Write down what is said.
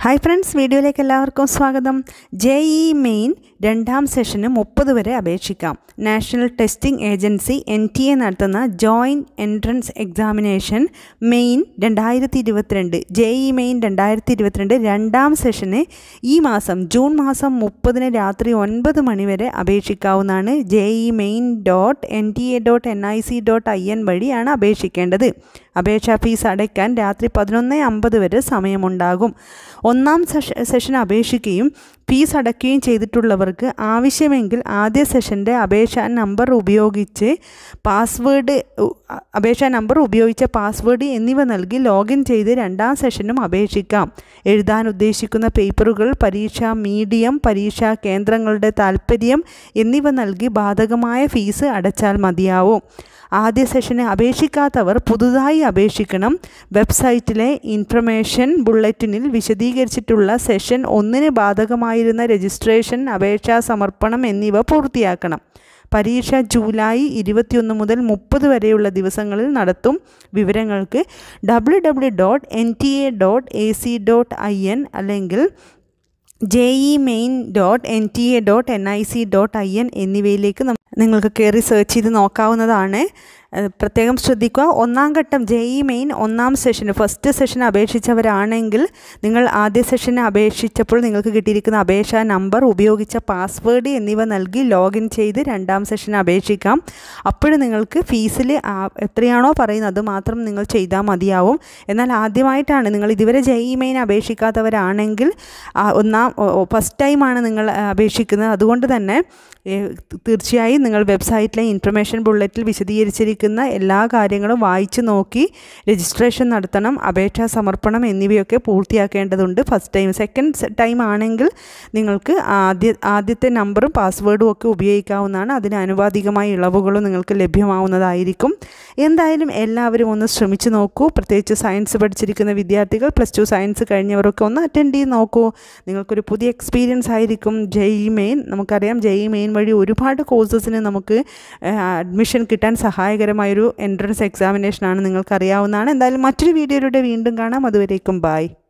hi friends വീഡിയോയിലേക്ക് എല്ലാവർക്കും സ്വാഗതം ജെ ഇ മെയിൻ രണ്ടാം സെഷന് മുപ്പത് വരെ അപേക്ഷിക്കാം national testing agency N T A നടത്തുന്ന ജോയിൻറ്റ് എൻട്രൻസ് എക്സാമിനേഷൻ മെയിൻ രണ്ടായിരത്തി ഇരുപത്തിരണ്ട് ജെ ഇ മെയിൻ രണ്ടായിരത്തി ഇരുപത്തിരണ്ട് രണ്ടാം സെഷന് ഈ മാസം ജൂൺ മാസം മുപ്പതിന് രാത്രി ഒൻപത് മണി വരെ അപേക്ഷിക്കാവുന്നതാണ് J E main dot N T A dot N I C dot I N വഴിയാണ് അപേക്ഷിക്കേണ്ടത് അപേക്ഷാ ഫീസ് അടയ്ക്കാൻ രാത്രി പതിനൊന്ന് അമ്പത് വരെ സമയമുണ്ടാകും ഒന്നാം സെഷ സെഷൻ അപേക്ഷിക്കുകയും ഫീസ് അടയ്ക്കുകയും ചെയ്തിട്ടുള്ളവർക്ക് ആവശ്യമെങ്കിൽ ആദ്യ സെഷൻ്റെ അപേക്ഷാ നമ്പർ ഉപയോഗിച്ച് പാസ്വേഡ് അപേക്ഷാ നമ്പർ ഉപയോഗിച്ച പാസ്വേഡ് എന്നിവ നൽകി ലോഗിൻ ചെയ്ത് രണ്ടാം സെഷനും അപേക്ഷിക്കാം എഴുതാൻ ഉദ്ദേശിക്കുന്ന പേപ്പറുകൾ പരീക്ഷാ മീഡിയം പരീക്ഷാ കേന്ദ്രങ്ങളുടെ താൽപ്പര്യം എന്നിവ നൽകി ബാധകമായ ഫീസ് അടച്ചാൽ മതിയാവും ആദ്യ സെഷന് അപേക്ഷിക്കാത്തവർ പുതുതായി അപേക്ഷിക്കണം വെബ്സൈറ്റിലെ ഇൻഫർമേഷൻ ബുള്ളറ്റിനിൽ വിശദീകരിച്ചിട്ടുള്ള സെഷൻ ഒന്നിന് ബാധകമായിരുന്ന രജിസ്ട്രേഷൻ അപേക്ഷാ സമർപ്പണം എന്നിവ പൂർത്തിയാക്കണം പരീക്ഷ ജൂലൈ ഇരുപത്തിയൊന്ന് മുതൽ മുപ്പത് വരെയുള്ള ദിവസങ്ങളിൽ നടത്തും വിവരങ്ങൾക്ക് W W dot N T A dot A C dot I N അല്ലെങ്കിൽ J E main dot N T A dot N I C dot I N എന്നിവയിലേക്ക് നിങ്ങൾക്ക് കയറി സെർച്ച് ചെയ്ത് നോക്കാവുന്നതാണ് പ്രത്യേകം ശ്രദ്ധിക്കുക ഒന്നാം ഘട്ടം ജെ ഇ മെയിൻ ഒന്നാം സെഷന് ഫസ്റ്റ് സെഷൻ അപേക്ഷിച്ചവരാണെങ്കിൽ നിങ്ങൾ ആദ്യ സെഷന് അപേക്ഷിച്ചപ്പോൾ നിങ്ങൾക്ക് കിട്ടിയിരിക്കുന്ന അപേക്ഷാ നമ്പർ ഉപയോഗിച്ച പാസ്വേഡ് എന്നിവ നൽകി ലോഗിൻ ചെയ്ത് രണ്ടാം സെഷന് അപേക്ഷിക്കാം അപ്പോഴും നിങ്ങൾക്ക് ഫീസിൽ എത്രയാണോ പറയുന്നത് അത് മാത്രം നിങ്ങൾ ചെയ്താൽ മതിയാവും എന്നാൽ ആദ്യമായിട്ടാണ് നിങ്ങൾ ഇതുവരെ ജെ ഇ മെയിൻ അപേക്ഷിക്കാത്തവരാണെങ്കിൽ ഒന്നാം ഫസ്റ്റ് ടൈമാണ് നിങ്ങൾ അപേക്ഷിക്കുന്നത് അതുകൊണ്ട് തന്നെ തീർച്ചയായും നിങ്ങൾ വെബ്സൈറ്റിലെ ഇൻഫർമേഷൻ ബുള്ളറ്റിൽ വിശദീകരിച്ചിരിക്കുന്ന എല്ലാ കാര്യങ്ങളും വായിച്ചു നോക്കി രജിസ്ട്രേഷൻ നടത്തണം അപേക്ഷാ സമർപ്പണം എന്നിവയൊക്കെ പൂർത്തിയാക്കേണ്ടതുണ്ട് ഫസ്റ്റ് ടൈം സെക്കൻഡ് ടൈം ആണെങ്കിൽ നിങ്ങൾക്ക് ആദ്യ ആദ്യത്തെ നമ്പറും പാസ്വേഡും ഒക്കെ ഉപയോഗിക്കാവുന്നതാണ് അതിന് അനുപാതികമായ ഇളവുകളും നിങ്ങൾക്ക് ലഭ്യമാവുന്നതായിരിക്കും എന്തായാലും എല്ലാവരും ഒന്ന് ശ്രമിച്ചു നോക്കൂ പ്രത്യേകിച്ച് സയൻസ് പഠിച്ചിരിക്കുന്ന വിദ്യാർത്ഥികൾ പ്ലസ് ടു സയൻസ് കഴിഞ്ഞവരൊക്കെ ഒന്ന് അറ്റൻഡ് ചെയ്ത് നോക്കൂ നിങ്ങൾക്കൊരു പുതിയ എക്സ്പീരിയൻസ് ആയിരിക്കും ജെഇ മെയിൻ നമുക്കറിയാം ജെഇ മെയിൻ വഴി ഒരുപാട് കോഴ്സസിന് നമുക്ക് അഡ്മിഷൻ കിട്ടാൻ സഹായകരമായൊരു എൻട്രൻസ് എക്സാമിനേഷനാണ് നിങ്ങൾക്കറിയാവുന്നതാണ് എന്തായാലും മറ്റൊരു വീഡിയോയിലൂടെ വീണ്ടും കാണാം അതുവരേക്കും ബായ്